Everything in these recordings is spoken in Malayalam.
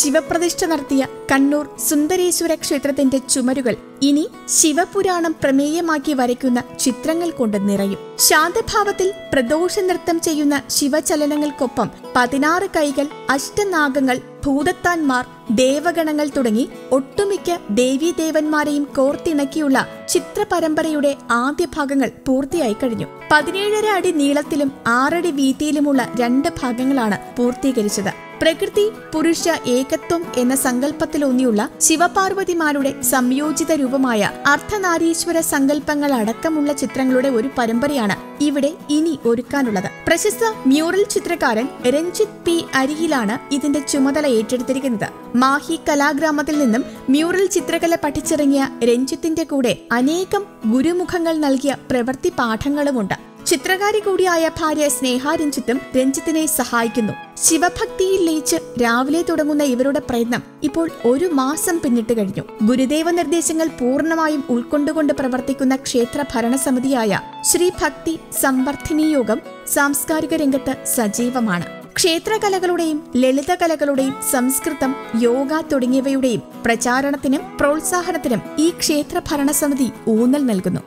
ശിവപ്രതിഷ്ഠ നടത്തിയ കണ്ണൂർ സുന്ദരേശ്വര ക്ഷേത്രത്തിന്റെ ചുമരുകൾ ഇനി ശിവപുരാണം പ്രമേയമാക്കി വരയ്ക്കുന്ന ചിത്രങ്ങൾ കൊണ്ട് നിറയും ശാന്തഭാവത്തിൽ പ്രദോഷ നൃത്തം ചെയ്യുന്ന ശിവചലനങ്ങൾക്കൊപ്പം പതിനാറ് കൈകൾ അഷ്ടനാഗങ്ങൾ ഭൂതത്താൻമാർ ദേവഗണങ്ങൾ തുടങ്ങി ഒട്ടുമിക്ക ദേവീദേവന്മാരെയും കോർത്തിണക്കിയുള്ള ചിത്രപരമ്പരയുടെ ആദ്യ ഭാഗങ്ങൾ പൂർത്തിയായി കഴിഞ്ഞു പതിനേഴര അടി നീളത്തിലും ആറടി വീതിയിലുമുള്ള രണ്ട് ഭാഗങ്ങളാണ് പൂർത്തീകരിച്ചത് പ്രകൃതി പുരുഷ ഏകത്വം എന്ന സങ്കല്പത്തിലൂന്നിയുള്ള ശിവപാർവതിമാരുടെ സംയോജിത രൂപമായ അർദ്ധനാരീശ്വര സങ്കല്പങ്ങൾ അടക്കമുള്ള ചിത്രങ്ങളുടെ ഒരു പരമ്പരയാണ് ഇവിടെ ഇനി ഒരുക്കാനുള്ളത് പ്രശസ്ത മ്യൂറൽ ചിത്രകാരൻ രഞ്ജിത്ത് പി അരിയിലാണ് ഇതിന്റെ ചുമതല ഏറ്റെടുത്തിരിക്കുന്നത് മാഹി കലാഗ്രാമത്തിൽ നിന്നും മ്യൂറൽ ചിത്രകല പഠിച്ചിറങ്ങിയ രഞ്ജിത്തിന്റെ കൂടെ അനേകം ഗുരുമുഖങ്ങൾ നൽകിയ പ്രവൃത്തി പാഠങ്ങളുമുണ്ട് ചിത്രകാരി കൂടിയായ ഭാര്യ സ്നേഹ രഞ്ജിത്തും രഞ്ജിത്തിനെ സഹായിക്കുന്നു ശിവഭക്തിയിൽ ലയിച്ച് രാവിലെ തുടങ്ങുന്ന ഇവരുടെ പ്രയത്നം ഇപ്പോൾ ഒരു മാസം പിന്നിട്ട് കഴിഞ്ഞു ഗുരുദേവ നിർദ്ദേശങ്ങൾ പൂർണ്ണമായും ഉൾക്കൊണ്ടുകൊണ്ട് പ്രവർത്തിക്കുന്ന ക്ഷേത്ര ഭരണസമിതിയായ ശ്രീ ഭക്തി സംവർദ്ധിനി യോഗം സാംസ്കാരിക രംഗത്ത് സജീവമാണ് ക്ഷേത്രകലകളുടെയും ലളിതകലകളുടെയും സംസ്കൃതം യോഗ തുടങ്ങിയവയുടെയും പ്രചാരണത്തിനും പ്രോത്സാഹനത്തിനും ഈ ക്ഷേത്ര ഭരണസമിതി ഊന്നൽ നൽകുന്നു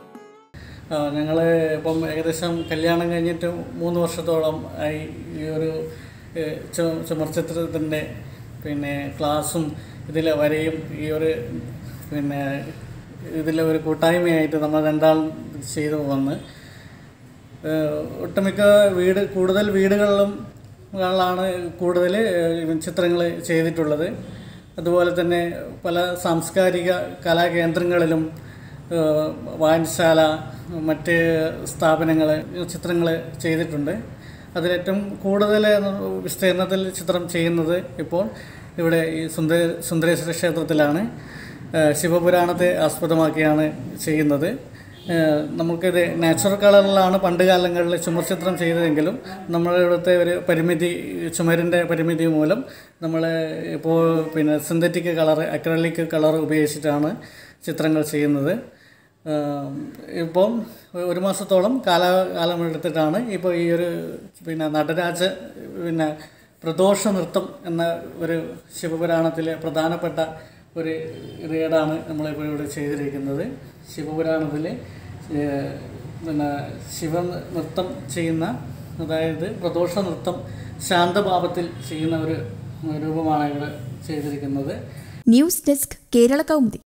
ഞങ്ങൾ ഇപ്പം ഏകദേശം കല്യാണം കഴിഞ്ഞിട്ട് മൂന്ന് വർഷത്തോളം ആയി ഈ ഒരു ഏഹ്, ചു- ചുമർചിത്രത്തിൻ്റെ പിന്നെ ക്ലാസ്സും ഇതിലെ വരെയും ഈ ഒരു പിന്നെ ഇതിലെ ഒരു കൂട്ടായ്മയായിട്ട് നമ്മൾ രണ്ടാൾ ചെയ്തു വന്ന് ഏഹ്, ഒട്ടുമിക്ക വീട് കൂടുതൽ വീടുകളിലും ാണ് കൂടുതൽ ചിത്രങ്ങൾ ചെയ്തിട്ടുള്ളത് അതുപോലെ തന്നെ പല സാംസ്കാരിക കലാകേന്ദ്രങ്ങളിലും ഏഹ്, വായനശാല മറ്റ് സ്ഥാപനങ്ങൾ ചിത്രങ്ങൾ ചെയ്തിട്ടുണ്ട് അതിലേറ്റവും കൂടുതൽ വിസ്തീർണത്തിൽ ചിത്രം ചെയ്യുന്നത് ഇപ്പോൾ ഇവിടെ ഈ സുന്ദര സുന്ദരേശ്വര ക്ഷേത്രത്തിലാണ് ഏഹ്, ശിവപുരാണത്തെ ആസ്പദമാക്കിയാണ് ചെയ്യുന്നത് ഏഹ് നമുക്കിത് നാച്ചുറൽ കളറിലാണ് പണ്ട് കാലങ്ങളിൽ ചുമർ ചിത്രം ചെയ്തതെങ്കിലും നമ്മുടെ ഇവിടുത്തെ ഒരു പരിമിതി ചുമരിൻ്റെ പരിമിതി മൂലം നമ്മൾ ഇപ്പോൾ പിന്നെ സിന്തറ്റിക് കളർ അക്രലിക് കളർ ഉപയോഗിച്ചിട്ടാണ് ചിത്രങ്ങൾ ചെയ്യുന്നത് ഏഹ് ഇപ്പം ഒരു മാസത്തോളം കാലകാലമെടുത്തിട്ടാണ് ഇപ്പോൾ ഈ ഒരു പിന്നെ നടരാജ പിന്നെ പ്രദോഷ നൃത്തം എന്ന ഒരു ശിവപുരാണത്തിലെ പ്രധാനപ്പെട്ട ഒരു റീഡാണ് നമ്മളിപ്പോൾ ഇവിടെ ചെയ്തിരിക്കുന്നത് ശിവപുരാണത്തിൽ പിന്നെ ശിവ നൃത്തം ചെയ്യുന്ന അതായത് പ്രദോഷ നൃത്തം ശാന്തഭാവത്തിൽ ചെയ്യുന്ന ഒരു രൂപമാണ് ഇവിടെ ചെയ്തിരിക്കുന്നത് ന്യൂസ് ഡെസ്ക് കേരള കൗമുദി